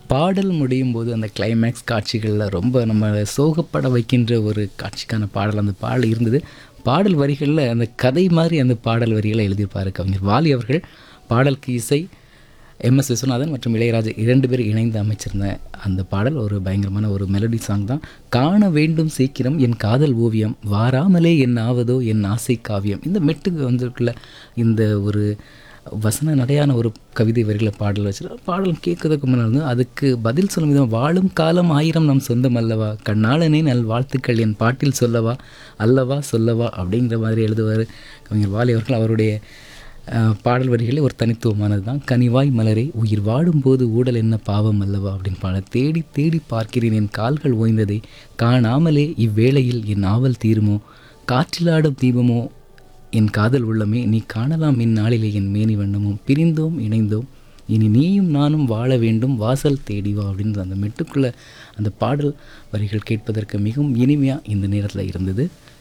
பாடல் முடியும் போது அந்த கிளைமேக்ஸ் காட்சிகளில் ரொம்ப நம்ம சோகப்பட வைக்கின்ற ஒரு காட்சிக்கான பாடல் அந்த பாடல் இருந்தது பாடல் வரிகளில் அந்த கதை மாதிரி அந்த பாடல் வரிகளை எழுதியிருப்பார் கவிஞர் வாலி அவர்கள் பாடலுக்கு இசை எம்எஸ் விஸ்வநாதன் மற்றும் இளையராஜா இரண்டு பேர் இணைந்து அமைச்சிருந்த அந்த பாடல் ஒரு பயங்கரமான ஒரு மெலடி சாங் தான் காண வேண்டும் சீக்கிரம் என் காதல் ஓவியம் வாராமலே என் ஆவதோ என் ஆசை காவியம் இந்த மெட்டுக்கு வந்துக்குள்ள இந்த ஒரு வசன நடையான ஒரு கவிதை வரிகளை பாடல் வச்சு பாடல் கேட்கறதுக்கு முன்னால் வந்து அதுக்கு பதில் சொல்லும் விதம் வாழும் காலம் ஆயிரம் நம் சொந்தம் அல்லவா கண்ணாளனே நல் வாழ்த்துக்கள் என் பாட்டில் சொல்லவா அல்லவா சொல்லவா அப்படிங்கிற மாதிரி எழுதுவார் கவிஞர் வாலி அவர்கள் அவருடைய அஹ், பாடல் வரிகளே ஒரு தனித்துவமானது தான் கனிவாய் மலரே உயிர் வாடும்போது ஊடல் என்ன பாவம் அல்லவா அப்படின்னு பாட தேடி தேடி பார்க்கிறேன் என் கால்கள் ஓய்ந்ததை காணாமலே இவ்வேளையில் என் ஆவல் தீருமோ காற்றிலாடும் தீபமோ என் காதல் உள்ளமே நீ காணலாம் இந்நாளிலே என் மேனி வண்ணமும் பிரிந்தோம் இணைந்தோம் இனி நீயும் நானும் வாழ வேண்டும் வாசல் தேடி வா அப்படின்னு அந்த மெட்டுக்குள்ள அந்த பாடல் வரிகள் கேட்பதற்கு மிகவும் இனிமையாக இந்த நேரத்தில் இருந்தது